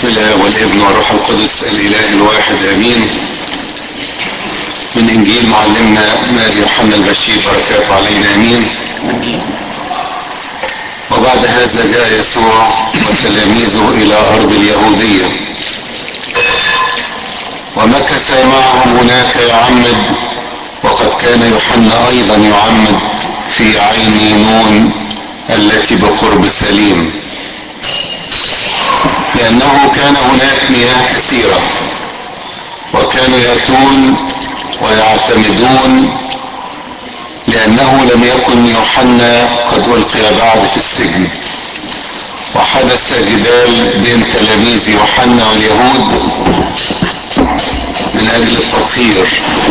بسم الله والابن والروح القدس الاله الواحد امين من انجيل معلمنا ماري يوحنا البشير بركاته علينا امين وبعد هذا جاء يسوع وتلاميذه الى ارض اليهوديه ومكث معهم هناك يعمد وقد كان يوحنا ايضا يعمد في عين نون التي بقرب سليم لأنه كان هناك مياه كثيرة وكانوا يأتون ويعتمدون لأنه لم يكن يوحنا قد ألقي بعد في السجن وحدث جدال بين تلاميذ يوحنا واليهود من أجل التطهير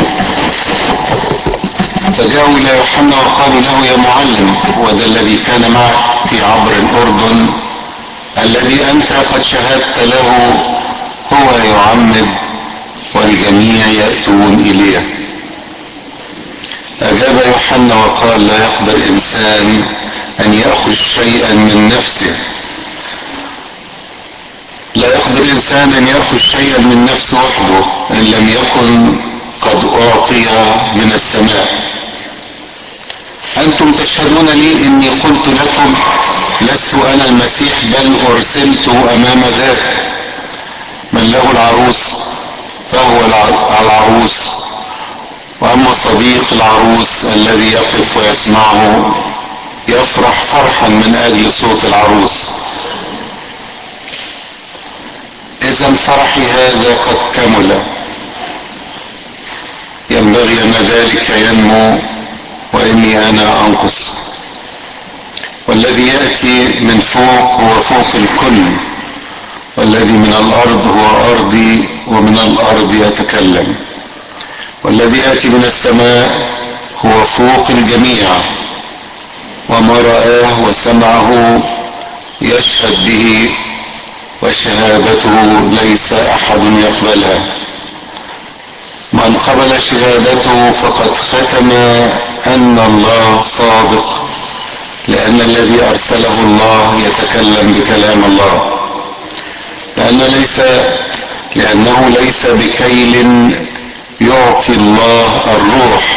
فجاءوا إلى يوحنا وقالوا له يا معلم وذا الذي كان معك في عبر الأردن الذي أنت قد شهدت له هو يعمد والجميع يأتون إليه أجاب يوحنا وقال لا يقدر إنسان أن يأخذ شيئا من نفسه لا يقدر إنسان أن يأخذ شيئا من نفسه وحده إن لم يكن قد أعطي من السماء أنتم تشهدون لي إني قلت لكم لست أنا المسيح بل أرسلت أمام ذاك من له العروس فهو العروس وأما صديق العروس الذي يقف ويسمعه يفرح فرحا من أجل صوت العروس إذا فرحي هذا قد كمل ينبغي أن ذلك ينمو وإني أنا أنقص والذي يأتي من فوق هو فوق الكل والذي من الأرض هو أرضي ومن الأرض يتكلم والذي يأتي من السماء هو فوق الجميع وما رآه وسمعه يشهد به وشهادته ليس أحد يقبلها من قبل شهادته فقد ختم أن الله صادق لأن الذي أرسله الله يتكلم بكلام الله لأن ليس لأنه ليس بكيل يعطي الله الروح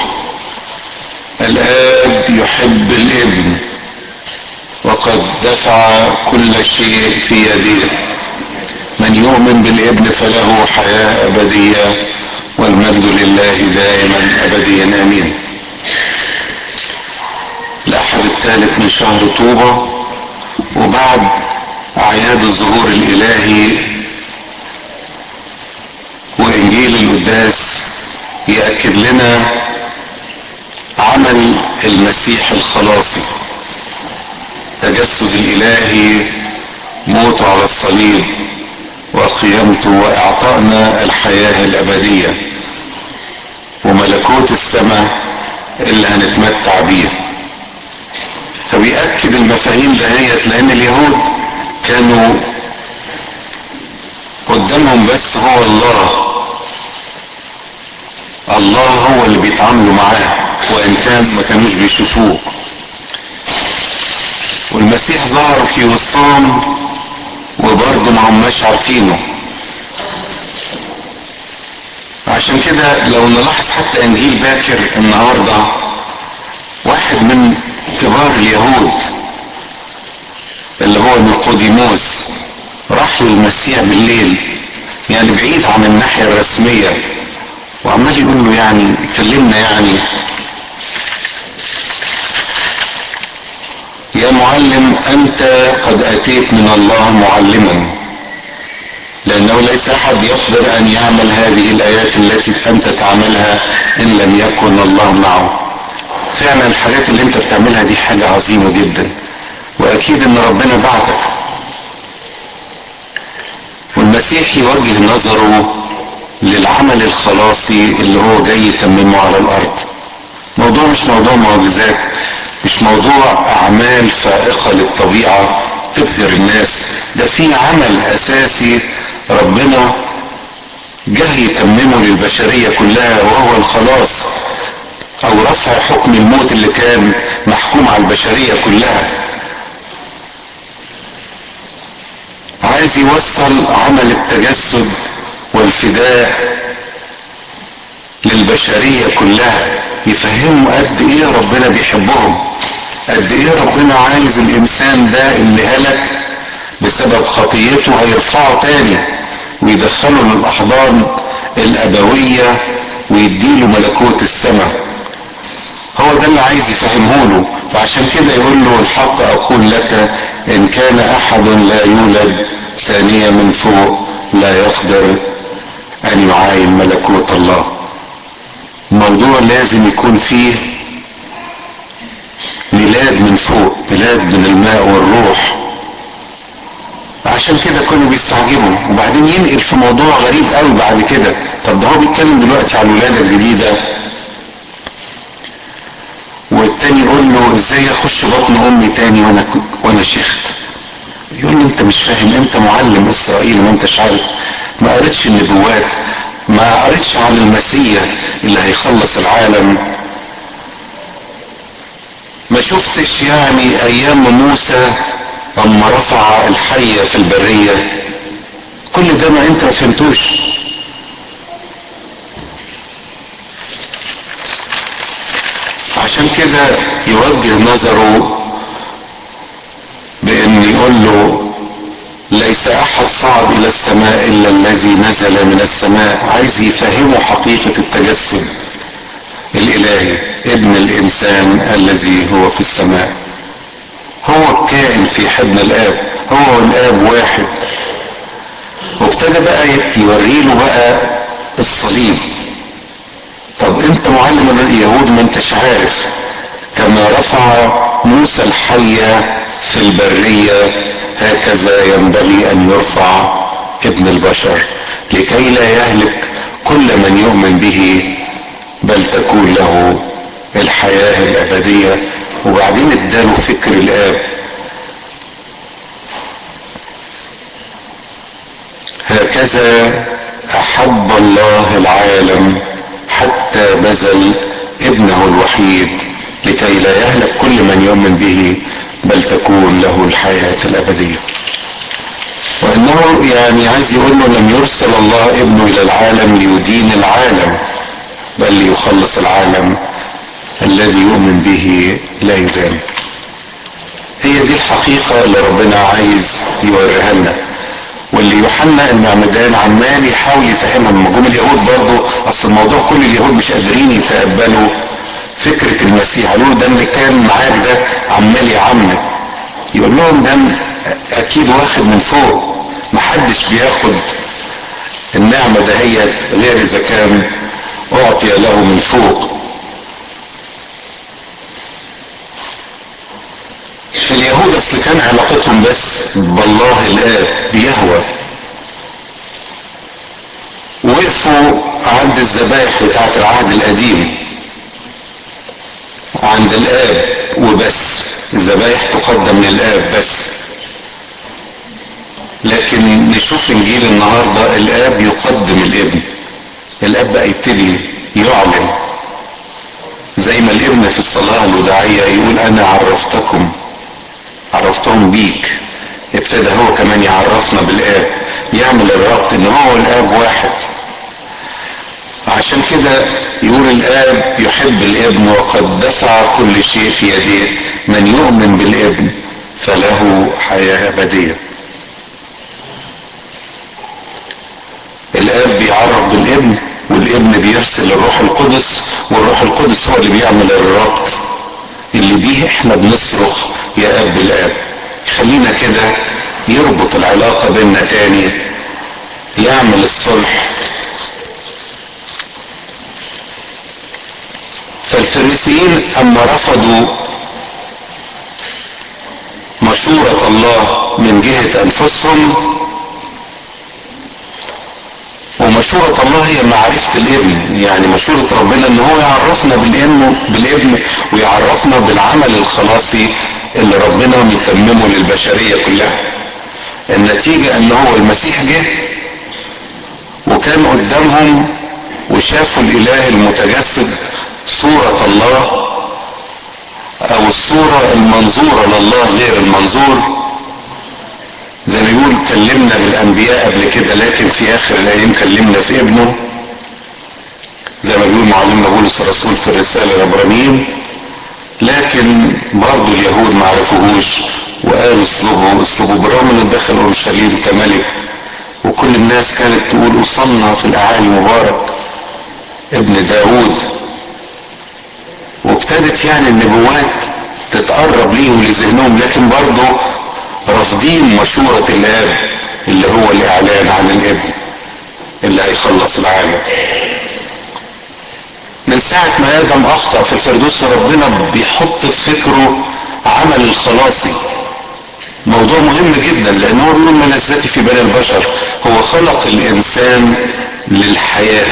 الآب يحب الابن وقد دفع كل شيء في يديه من يؤمن بالابن فله حياة أبدية والمجد لله دائما أبديا آمين الأحد الثالث من شهر طوبة وبعد أعياد الظهور الإلهي وإنجيل القداس يأكد لنا عمل المسيح الخلاصي تجسد الإلهي موته على الصليب وقيامته وإعطائنا الحياة الأبدية وملكوت السماء اللي هنتمتع بيه فبيأكد المفاهيم دهيت لأن اليهود كانوا قدامهم بس هو الله الله هو اللي بيتعاملوا معاه وإن كان ما كانوش بيشوفوه والمسيح ظهر في وسطهم وبرضه ما هماش عارفينه عشان كده لو نلاحظ حتى انجيل باكر النهارده واحد من كبار اليهود اللي هو نيقوديموس راح للمسيح بالليل يعني بعيد عن الناحية الرسمية وعمال يقول له يعني كلمنا يعني يا معلم انت قد اتيت من الله معلما لانه ليس احد يقدر ان يعمل هذه الايات التي انت تعملها ان لم يكن الله معه فعلا الحاجات اللي انت بتعملها دي حاجة عظيمة جدا واكيد ان ربنا بعتك والمسيح يوجه نظره للعمل الخلاصي اللي هو جاي يتممه على الارض موضوع مش موضوع معجزات مش موضوع اعمال فائقة للطبيعة تبهر الناس ده في عمل اساسي ربنا جه يتممه للبشرية كلها وهو الخلاص او رفع حكم الموت اللي كان محكوم على البشرية كلها عايز يوصل عمل التجسد والفداء للبشرية كلها يفهموا قد ايه ربنا بيحبهم قد ايه ربنا عايز الانسان ده اللي هلك بسبب خطيته هيرفعه تاني ويدخله للاحضان الابوية ويديله ملكوت السماء هو ده اللي عايز يفهمه له فعشان كده يقول له الحق اقول لك ان كان احد لا يولد ثانية من فوق لا يقدر ان يعاين ملكوت الله الموضوع لازم يكون فيه ميلاد من فوق ميلاد من الماء والروح عشان كده كانوا بيستعجبوا وبعدين ينقل في موضوع غريب قوي بعد كده طب ده هو بيتكلم دلوقتي على الولاده الجديده والتاني يقول له ازاي اخش بطن امي تاني وانا وانا شيخت يقول له انت مش فاهم انت معلم اسرائيل ما انتش عارف ما قريتش النبوات ما قريتش عن المسيح اللي هيخلص العالم ما شفتش يعني ايام موسى اما رفع الحية في البرية كل ده ما انت ما فهمتوش عشان كده يوجه نظره بان يقول له ليس احد صعد الى السماء الا الذي نزل من السماء عايز يفهمه حقيقة التجسد الالهي ابن الانسان الذي هو في السماء هو الكائن في حضن الاب هو والاب واحد وابتدى بقى يوري له بقى الصليب طب انت معلم اليهود ما انتش عارف كما رفع موسى الحية في البرية هكذا ينبغي ان يرفع ابن البشر لكي لا يهلك كل من يؤمن به بل تكون له الحياة الابدية وبعدين اداله فكر الاب هكذا احب الله العالم حتى بذل ابنه الوحيد لكي لا يهلك كل من يؤمن به بل تكون له الحياة الأبدية وإنه يعني عايز يقول له لم يرسل الله ابنه إلى العالم ليدين العالم بل ليخلص العالم الذي يؤمن به لا يدان هي دي الحقيقة اللي ربنا عايز يوريها لنا واللي يوحنا المعمدان عمال يحاول يفهمها لما جم اليهود برضه اصل الموضوع كل اليهود مش قادرين يتقبلوا فكرة المسيح قالوا ده اللي كان معاك ده عمال يعمد يقول لهم ده اكيد واخد من فوق محدش بياخد النعمة دهيت غير اذا كان اعطي له من فوق اليهود اصل كان علاقتهم بس بالله الاب بيهوى وقفوا عند الذبائح بتاعت العهد القديم عند الاب وبس الذبائح تقدم للاب بس لكن نشوف انجيل النهارده الاب يقدم الابن الاب بقى يبتدي يعلن زي ما الابن في الصلاه الوداعيه يقول انا عرفتكم عرفتهم بيك ابتدى هو كمان يعرفنا بالاب يعمل الربط ان هو والاب واحد عشان كده يقول الاب يحب الابن وقد دفع كل شيء في يديه من يؤمن بالابن فله حياة ابدية الاب بيعرف بالابن والابن بيرسل الروح القدس والروح القدس هو اللي بيعمل الربط اللي بيه احنا بنصرخ يا اب الاب خلينا كده يربط العلاقة بيننا تاني يعمل الصلح فالفريسيين اما رفضوا مشورة الله من جهة انفسهم ومشورة الله هي معرفة الابن يعني مشورة ربنا ان هو يعرفنا بالابن بالابن ويعرفنا بالعمل الخلاصي اللي ربنا متممه للبشرية كلها النتيجة ان هو المسيح جه وكان قدامهم وشافوا الاله المتجسد صورة الله او الصورة المنظورة لله غير المنظور زي ما يقول كلمنا بالانبياء قبل كده لكن في اخر الايام كلمنا في ابنه زي ما بيقول معلمنا بولس الرسول في الرساله العبرانيين لكن برضه اليهود ما عرفوهوش وقالوا اصلبوا اصلبوا بالرغم انه دخل اورشليم كملك وكل الناس كانت تقول اصلنا في الاعالي مبارك ابن داود وابتدت يعني النبوات تتقرب ليهم لذهنهم لكن برضه رافضين مشورة الاب اللي هو الاعلان عن الابن اللي هيخلص العالم من ساعة ما ادم اخطأ في الفردوس ربنا بيحط في فكره عمل الخلاصي موضوع مهم جدا لان هو بيقول ملذتي في بني البشر هو خلق الانسان للحياة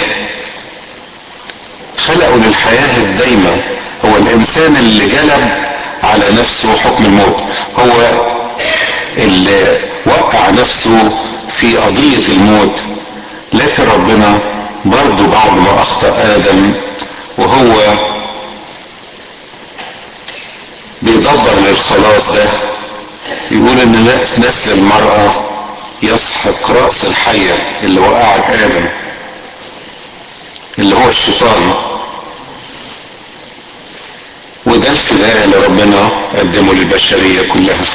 خلقه للحياة الدايمة هو الانسان اللي جلب على نفسه حكم الموت هو اللي وقع نفسه في قضية الموت لكن ربنا برضه بعد ما اخطأ ادم وهو بيدبر للخلاص ده يقول ان نسل المرأة يسحق رأس الحية اللي وقعت ادم اللي هو الشيطان وده الفداء اللي ربنا قدمه للبشرية كلها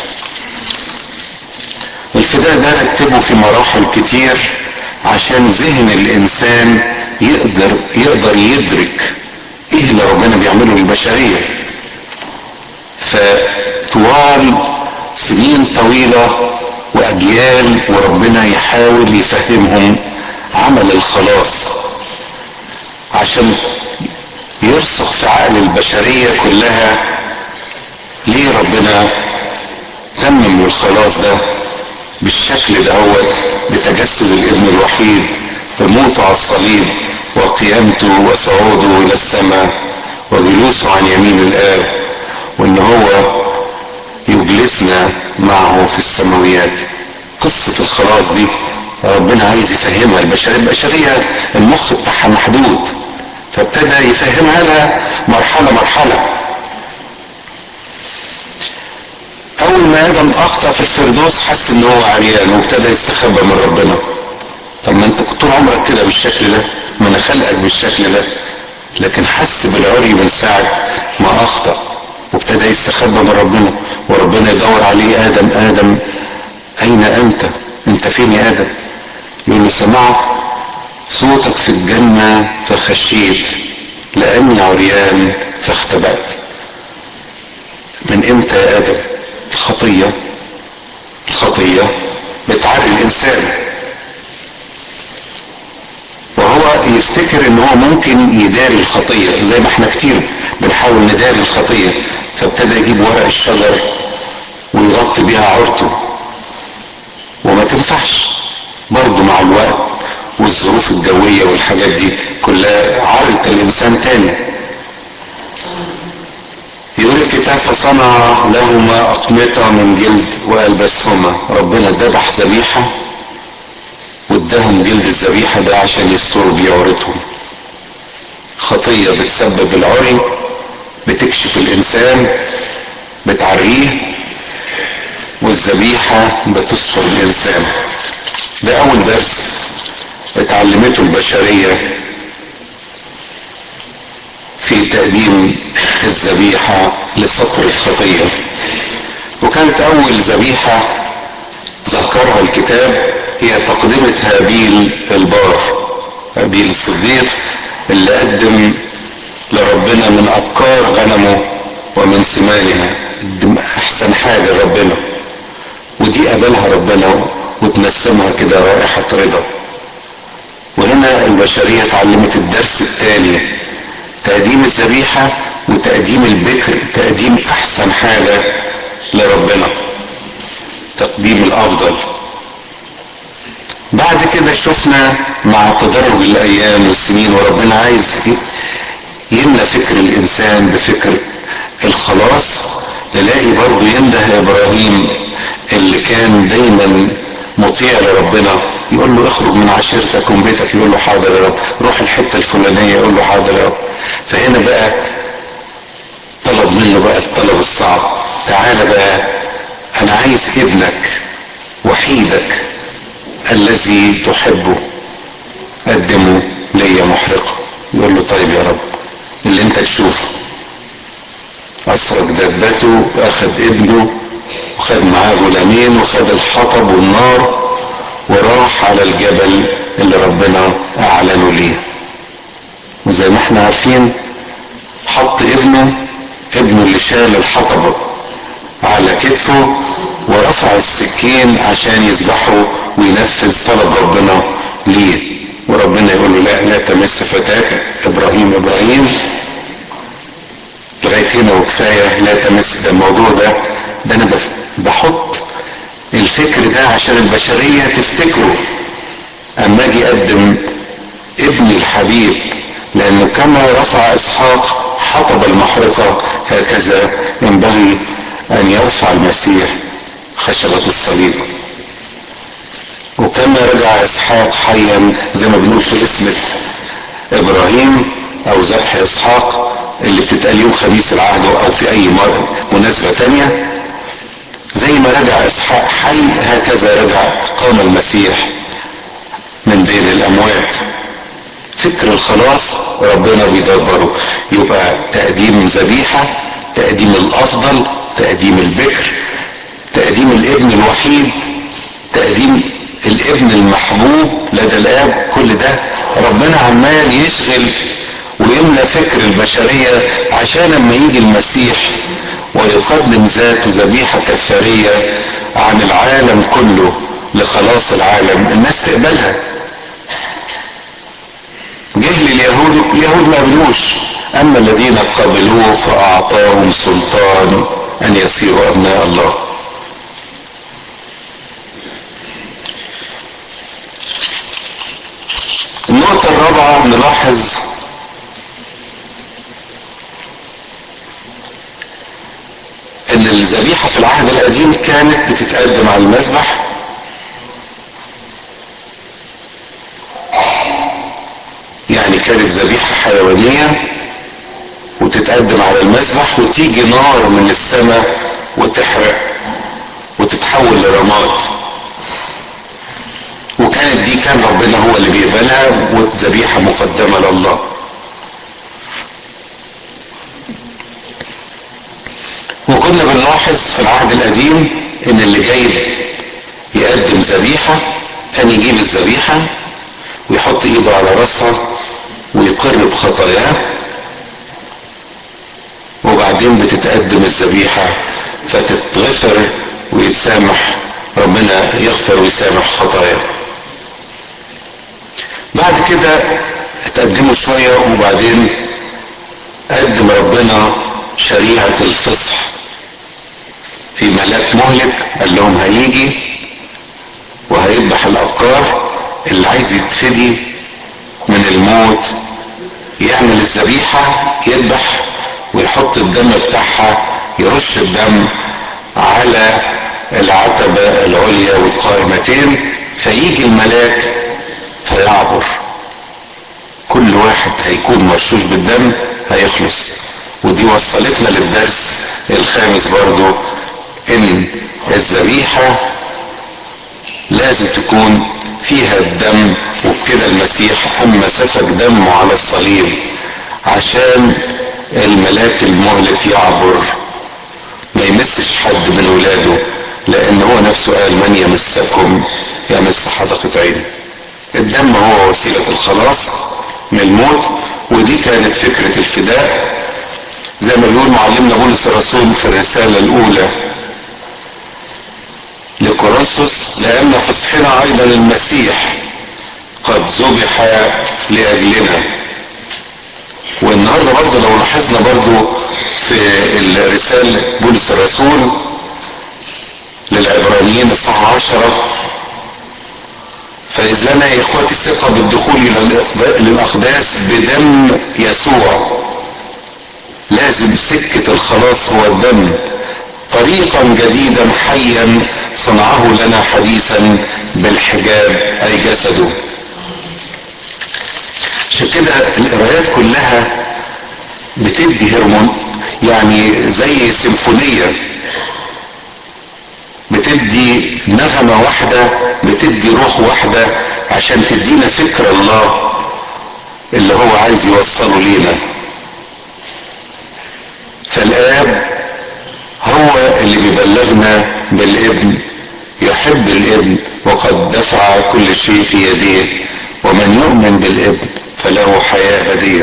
الفداء ده رتبه في مراحل كتير عشان ذهن الانسان يقدر يقدر يدرك ايه اللي ربنا بيعمله للبشرية فطوال سنين طويلة واجيال وربنا يحاول يفهمهم عمل الخلاص عشان يرسخ في عقل البشرية كلها ليه ربنا تمم الخلاص ده بالشكل دهوت بتجسد الابن الوحيد بموته على الصليب وقيامته وصعوده الى السماء وجلوسه عن يمين الاب وان هو يجلسنا معه في السماويات قصة الخلاص دي ربنا عايز يفهمها البشرية البشرية المخ بتاعها محدود فابتدى يفهمها لها مرحلة مرحلة اول ما ادم اخطأ في الفردوس حس ان هو عريان وابتدى يستخبى من ربنا طب ما انت كنت طول عمرك كده بالشكل ده ما انا خلقك بالشكل ده لكن حس بالعري من ساعة ما اخطأ وابتدى يستخبى من ربنا وربنا يدور عليه ادم ادم اين انت انت فين يا ادم يقول له سمعت صوتك في الجنة فخشيت لاني عريان فاختبأت من امتى يا ادم الخطية الخطية بتعري الانسان وهو يفتكر ان هو ممكن يداري الخطية زي ما احنا كتير بنحاول نداري الخطية فابتدى يجيب ورق الشجر ويغطي بيها عورته وما تنفعش برضه مع الوقت والظروف الجوية والحاجات دي كلها عرض الانسان تاني يقول الكتاب فصنع لهما أقمطة من جلد وألبسهما ربنا ذبح ذبيحة واداهم جلد الذبيحة ده عشان يستروا بيه عورتهم خطية بتسبب العري بتكشف الإنسان بتعريه والذبيحة بتستر الإنسان ده أول درس اتعلمته البشرية في تقديم الذبيحة لستر الخطية وكانت أول ذبيحة ذكرها الكتاب هي تقدمة هابيل البار هابيل الصديق اللي قدم لربنا من أبكار غنمه ومن ثمانها قدم أحسن حاجة لربنا ودي قبلها ربنا وتنسمها كده رائحة رضا وهنا البشرية اتعلمت الدرس الثاني تقديم الذبيحة وتقديم البكر تقديم احسن حاجة لربنا تقديم الافضل بعد كده شفنا مع تدرج الايام والسنين وربنا عايز يملى فكر الانسان بفكر الخلاص نلاقي برضه ينده ابراهيم اللي كان دايما مطيع لربنا يقول له اخرج من عشيرتك ومن بيتك يقول له حاضر يا رب روح الحته الفلانيه يقول له حاضر يا رب فهنا بقى طلب منه بقى الطلب الصعب تعالى بقى انا عايز ابنك وحيدك الذي تحبه قدمه ليا محرقة يقول له طيب يا رب اللي انت تشوفه أسرق دبته أخذ ابنه وخد معاه غلامين وخد الحطب والنار وراح على الجبل اللي ربنا أعلنه ليه وزي ما احنا عارفين حط ابنه ابنه اللي شال الحطب على كتفه ورفع السكين عشان يذبحه وينفذ طلب ربنا ليه وربنا يقول له لا لا تمس فتاك ابراهيم ابراهيم لغايه هنا وكفايه لا تمس ده الموضوع ده ده انا بحط الفكر ده عشان البشريه تفتكره اما اجي اقدم ابني الحبيب لانه كما رفع اسحاق حطب المحرقه هكذا ينبغي ان يرفع المسيح خشبه الصليب وكما رجع اسحاق حيا زي ما بنقول في اسم ابراهيم او ذبح اسحاق اللي بتتقال يوم خميس العهد او في اي مناسبة تانية زي ما رجع اسحاق حي هكذا رجع قام المسيح من بين الاموات فكر الخلاص ربنا بيدبره يبقى تقديم ذبيحة تقديم الافضل تقديم البكر تقديم الابن الوحيد تقديم الابن المحبوب لدى الاب كل ده ربنا عمال يشغل ويملى فكر البشرية عشان لما يجي المسيح ويقدم ذاته ذبيحة كفارية عن العالم كله لخلاص العالم الناس تقبلها جه لليهود اليهود ما قبلوش اما الذين قبلوه فاعطاهم سلطان ان يصيروا ابناء الله النقطة الرابعة نلاحظ ان الذبيحة في العهد القديم كانت بتتقدم على المذبح يعني كانت ذبيحة حيوانية وتتقدم على المذبح وتيجي نار من السماء وتحرق وتتحول لرماد وكانت دي كان ربنا هو اللي بيقبلها والذبيحة مقدمة لله وكنا بنلاحظ في العهد القديم ان اللي جاي يقدم ذبيحة كان يجيب الذبيحة ويحط ايده على راسها ويقر بخطاياه وبعدين بتتقدم الذبيحة فتتغفر ويتسامح ربنا يغفر ويسامح خطاياه بعد كده اتقدموا شوية وبعدين قدم ربنا شريعة الفصح في ملاك مهلك قال لهم هيجي وهيذبح الابكار اللي عايز يتفدي من الموت يعمل الذبيحة يذبح ويحط الدم بتاعها يرش الدم على العتبة العليا والقائمتين فيجي الملاك فيعبر كل واحد هيكون مرشوش بالدم هيخلص ودي وصلتنا للدرس الخامس برضو ان الذبيحة لازم تكون فيها الدم وبكده المسيح اما سفك دمه على الصليب عشان الملاك المهلك يعبر ما يمسش حد من ولاده لان هو نفسه قال من يمسكم يمس حدقة عين الدم هو وسيلة الخلاص من الموت ودي كانت فكرة الفداء زي ما بيقول معلمنا بولس الرسول في الرسالة الاولى لكورنثوس لان فصحنا ايضا المسيح قد ذبح لاجلنا والنهارده برضه لو لاحظنا برضه في الرسالة بولس الرسول للعبرانيين الصحة عشرة فإذ لنا يا إخوتي الثقة بالدخول للأقداس بدم يسوع لازم سكة الخلاص هو الدم طريقا جديدا حيا صنعه لنا حديثا بالحجاب أي جسده عشان كده القرايات كلها بتدي هرمون يعني زي سيمفونية بتدي بتدي نغمة واحدة بتدي روح واحدة عشان تدينا فكر الله اللي هو عايز يوصله لينا فالآب هو اللي بيبلغنا بالابن يحب الابن وقد دفع كل شيء في يديه ومن يؤمن بالابن فله حياة أبدية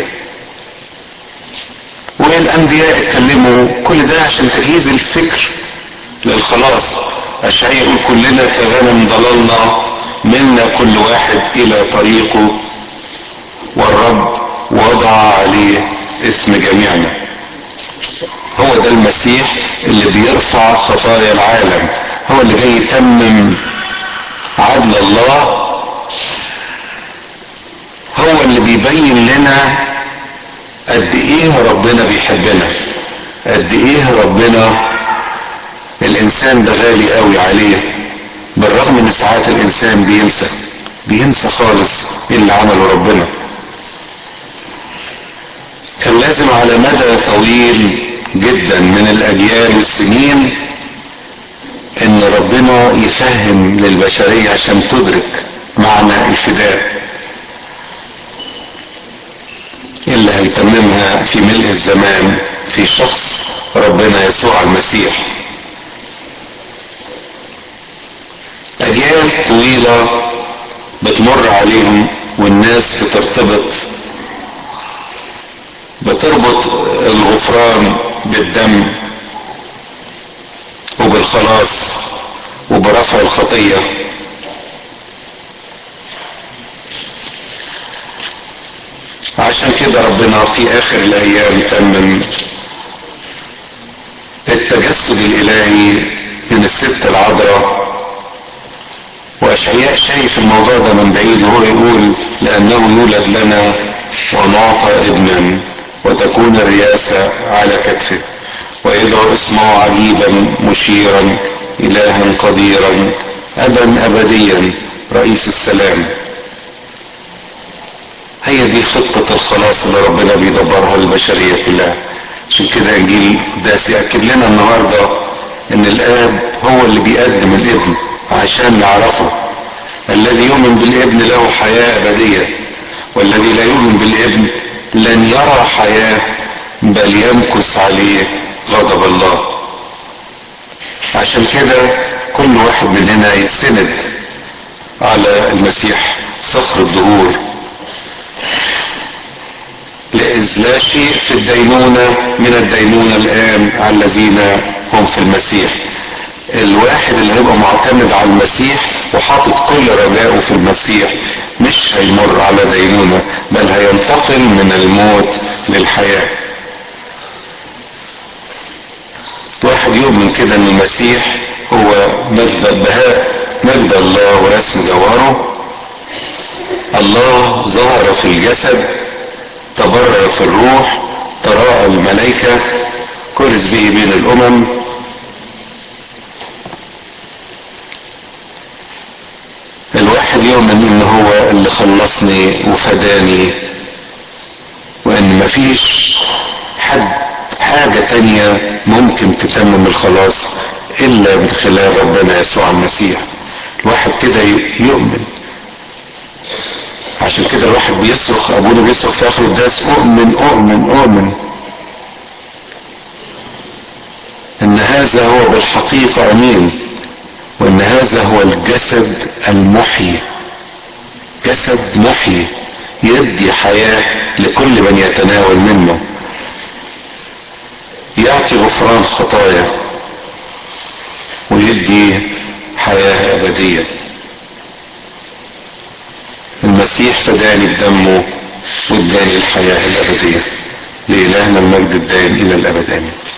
والأنبياء اتكلموا كل ده عشان تجهيز الفكر للخلاص أشعياء يقول كلنا كغنم ضللنا منا كل واحد إلى طريقه والرب وضع عليه اسم جميعنا هو ده المسيح اللي بيرفع خطايا العالم هو اللي جاي يتمم عدل الله هو اللي بيبين لنا قد ايه ربنا بيحبنا قد ايه ربنا الانسان ده غالي قوي عليه بالرغم ان ساعات الانسان بينسى بينسى خالص ايه اللي عمله ربنا كان لازم على مدى طويل جدا من الاجيال والسنين ان ربنا يفهم للبشرية عشان تدرك معنى الفداء اللي هيتممها في ملء الزمان في شخص ربنا يسوع المسيح اجيال طويلة بتمر عليهم والناس بترتبط بتربط الغفران بالدم وبالخلاص وبرفع الخطية عشان كده ربنا في اخر الايام تمم التجسد الالهي من الست العذراء واشعياء شايف الموضوع ده من بعيد وهو يقول لانه يولد لنا ونعطى ابنا وتكون الرياسة على كتفه ويدعو اسمه عجيبا مشيرا الها قديرا ابا ابديا رئيس السلام هي دي خطة الخلاص اللي ربنا بيدبرها للبشرية كلها عشان كده انجيل قداس يأكد لنا النهاردة ان الاب هو اللي بيقدم الابن عشان نعرفه الذي يؤمن بالابن له حياة ابدية والذي لا يؤمن بالابن لن يرى حياة بل يمكث عليه غضب الله عشان كده كل واحد مننا يتسند على المسيح صخر الدهور لإذ لا شيء في الدينونة من الدينونة الآن على الذين هم في المسيح الواحد اللي هيبقى معتمد على المسيح وحاطط كل رجائه في المسيح مش هيمر على دينونة بل هينتقل من الموت للحياة واحد يؤمن كده ان المسيح هو مجد بهاء مجد الله ورسم جوهره الله ظهر في الجسد تبرر في الروح تراءى الملائكة كرز به بين الامم الواحد يؤمن ان هو اللي خلصني وفداني وان مفيش حد حاجة تانية ممكن تتمم الخلاص الا من خلال ربنا يسوع المسيح الواحد كده يؤمن عشان كده الواحد بيصرخ ابونا بيصرخ في اخر الدرس اؤمن اؤمن اؤمن ان هذا هو بالحقيقة امين وان هذا هو الجسد المحيي جسد محيي يدي حياة لكل من يتناول منه يعطي غفران خطايا ويدي حياة أبدية المسيح فداني بدمه واداني الحياة الأبدية لإلهنا المجد الدائم إلى الأبد آمين